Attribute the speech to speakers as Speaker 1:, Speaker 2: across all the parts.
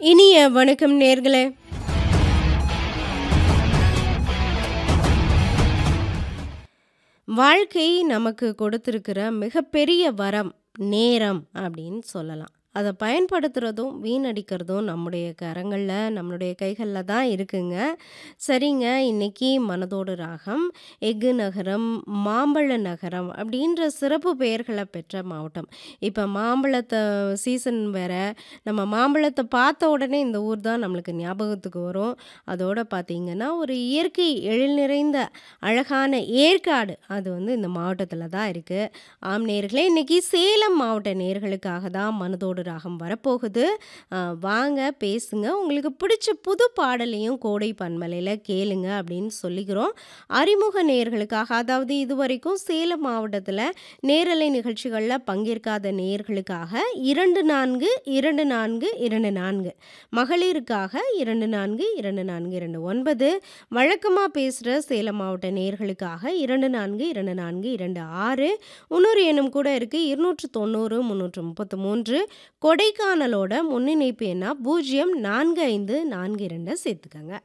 Speaker 1: இனிய வணக்கம் நேர்களே வாழ்க்கை நமக்கு கொடுத்திருக்கிற மிகப்பெரிய வரம் நேரம் அப்படின்னு சொல்லலாம் அதை பயன்படுத்துகிறதும் வீணடிக்கிறதும் நம்முடைய கரங்களில் நம்மளுடைய கைகளில் தான் இருக்குங்க சரிங்க இன்னைக்கு மனதோடு ராகம் எஃகு நகரம் மாம்பழ நகரம் அப்படின்ற சிறப்பு பெயர்களை பெற்ற மாவட்டம் இப்போ மாம்பழத்தை சீசன் வேற நம்ம மாம்பழத்தை பார்த்த உடனே இந்த ஊர் தான் நம்மளுக்கு ஞாபகத்துக்கு வரும் அதோட பார்த்தீங்கன்னா ஒரு இயற்கை எழில் நிறைந்த அழகான ஏற்காடு அது வந்து இந்த மாவட்டத்தில் தான் இருக்குது ஆம் நேர்களே இன்னைக்கு சேலம் மாவட்ட நேர்களுக்காக தான் மனதோடு ராகம் வரப்போகுது ஆ, வாங்க பேசுங்க உங்களுக்கு பிடிச்ச புது பாடலையும் கோடை பன்மலையில் கேளுங்க அப்படின்னு சொல்லிக்கிறோம் அறிமுக நேர்களுக்காக அதாவது இதுவரைக்கும் சேலம் மாவட்டத்தில் நேரலை நிகழ்ச்சிகளில் பங்கேற்காத நேர்களுக்காக இரண்டு நான்கு இரண்டு நான்கு இரண்டு நான்கு மகளிருக்காக இரண்டு நான்கு இரண்டு நான்கு இரண்டு ஒன்பது வழக்கமாக பேசுகிற சேலம் மாவட்ட நேர்களுக்காக இரண்டு நான்கு இரண்டு நான்கு இரண்டு ஆறு இன்னொரு எண்ணும் கூட இருக்குது இருநூற்று தொண்ணூறு முந்நூற்று முப்பத்து மூன்று கொடைக்கானலோட முன்னிணைப்பு எண்ணா பூஜ்ஜியம் நான்கு ஐந்து நான்கு இரண்டை சேர்த்துக்கங்க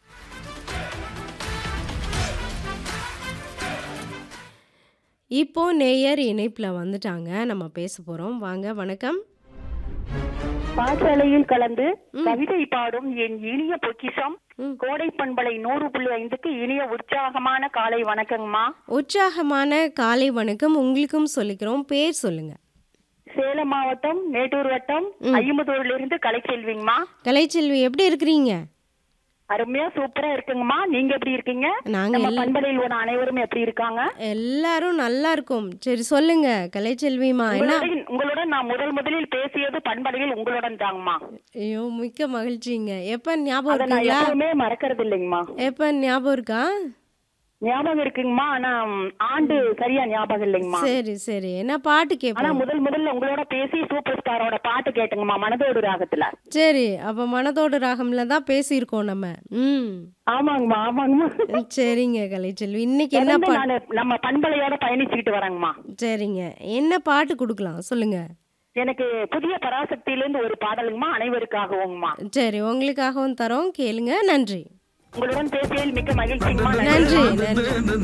Speaker 1: இப்போ நேயர் இணைப்பில் வந்துட்டாங்க நம்ம பேச போகிறோம் வாங்க வணக்கம்
Speaker 2: பாசலையில் கலந்து கவிதை பாடும் என் இனிய பொக்கிஷம்
Speaker 1: ம்.
Speaker 2: கோடை பண்பலை நூறு புள்ளி ஐந்துக்கு இனிய உற்சாகமான காலை வணக்கங்கம்மா
Speaker 1: உற்சாகமான காலை வணக்கம் உங்களுக்கும் சொல்லிக்கிறோம் பேர் சொல்லுங்க
Speaker 2: சேலம் மாவட்டம் மேட்டூர் வட்டம் ஐம்பதூர்ல இருந்து கலைச்செல்விங்கம்மா
Speaker 1: கலைச்செல்வி எப்படி இருக்கிறீங்க
Speaker 2: அருமையா சூப்பரா இருக்குங்கம்மா நீங்க எப்படி இருக்கீங்க
Speaker 1: நாங்க
Speaker 2: நம்ம
Speaker 1: எல்லா-
Speaker 2: பண்பலையில் உள்ள அனைவரும் எப்படி இருக்காங்க
Speaker 1: எல்லாரும் நல்லா இருக்கும் சரி சொல்லுங்க கலைச்செல்விமா என்ன
Speaker 2: உங்களுடன் உங்களுடன் நான் முதல் முதலில் பேசியது பண்பலையில் உங்களுடன் தாங்கம்மா
Speaker 1: ஐயோ மிக்க மகிழ்ச்சிங்க எப்ப ஞாபகம்
Speaker 2: அதை நான்
Speaker 1: இருக்குங்களா
Speaker 2: எப்பவுமே மறக்கறது இல்லைங்கம்மா
Speaker 1: எப்ப ஞாபகம் இருக்கா
Speaker 2: ஞாபகம் இருக்குங்கம்மா ஆனா ம், ஆண்டு சரியா ஞாபகம் இல்லைங்கம்மா
Speaker 1: சரி சரி என்ன பாட்டு
Speaker 2: ஆனா
Speaker 1: கேட்போம்
Speaker 2: முதல் முதல்ல உங்களோட பேசி சூப்பர் ஸ்டாரோட பாட்டு கேட்டுங்கம்மா மனதோடு ராகத்துல
Speaker 1: சரி அப்ப மனதோட ராகம்ல தான் பேசியிருக்கோம் நம்ம ம்
Speaker 2: ஆமாங்கம்மா ஆமாங்கம்மா
Speaker 1: சரிங்க கலைச்செல்வி இன்னைக்கு என்ன
Speaker 2: தொடர்ந்து
Speaker 1: பா
Speaker 2: நானு நம்ம பண்பலையோட பயணிச்சுக்கிட்டு வரேங்கம்மா
Speaker 1: சரிங்க என்ன பாட்டு கொடுக்கலாம் சொல்லுங்க
Speaker 2: எனக்கு புதிய பராசக்தியிலிருந்து ஒரு பாடலுங்கம்மா அனைவருக்காகவுங்கம்மா
Speaker 1: சரி உங்களுக்காகவும் தரோம் கேளுங்க நன்றி
Speaker 2: உங்களுடன் பேசியதில் மிக்க மகிழ்ச்சிங்கம்மா
Speaker 1: நன்றி நன்றி